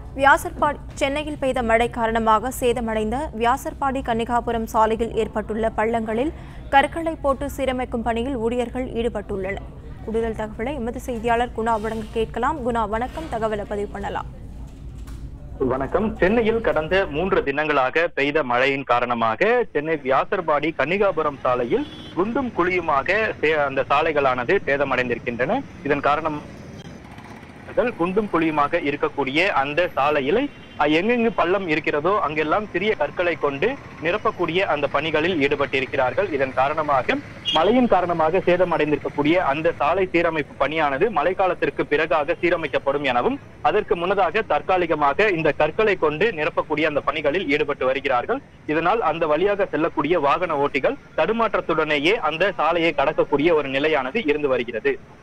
வியாசர்பாடி சென்னையில் பெய்த மழை காரணமாக சேதமடைந்த வியாசர்பாடி கன்னிகாபுரம் சாலையில் ஏற்பட்டுள்ள பள்ளங்களில் கற்களை போட்டு சீரமைக்கும் பணியில் ஊழியர்கள் ஈடுபட்டுள்ளனர் கூடுதல் தகவலை எமது செய்தியாளர் குணா வழங்க கேட்கலாம் குணா வணக்கம் தகவலை பதிவு பண்ணலாம் வணக்கம் சென்னையில் கடந்த மூன்று தினங்களாக பெய்த மழையின் காரணமாக சென்னை வியாசர்பாடி கன்னிகாபுரம் சாலையில் குண்டும் குழியுமாக சே- அந்த சாலைகளானது சேதமடைந்திருக்கின்றன இதன் காரணம் குண்டும் குழியுமாக இருக்கக்கூடிய அந்த சாலையில் அஹ், எங்கெங்கு பள்ளம் இருக்கிறதோ அங்கெல்லாம் சிறிய கற்களை கொண்டு நிரப்பக்கூடிய அந்த பணிகளில் ஈடுபட்டிருக்கிறார்கள் இதன் காரணமாக மழையின் காரணமாக சேதமடைந்திருக்கக்கூடிய அந்த சாலை சீரமைப்பு பணியானது மழைக்காலத்திற்கு பிறகாக சீரமைக்கப்படும் எனவும் அதற்கு முன்னதாக தற்காலிகமாக இந்த கற்களை கொண்டு நிரப்பக்கூடிய அந்த பணிகளில் ஈடுபட்டு வருகிறார்கள் இதனால் அந்த வழியாக செல்லக்கூடிய வாகன ஓட்டிகள் தடுமாற்றத்துடனேயே அந்த சாலையை கடக்கக்கூடிய ஒரு நிலையானது இருந்து வருகிறது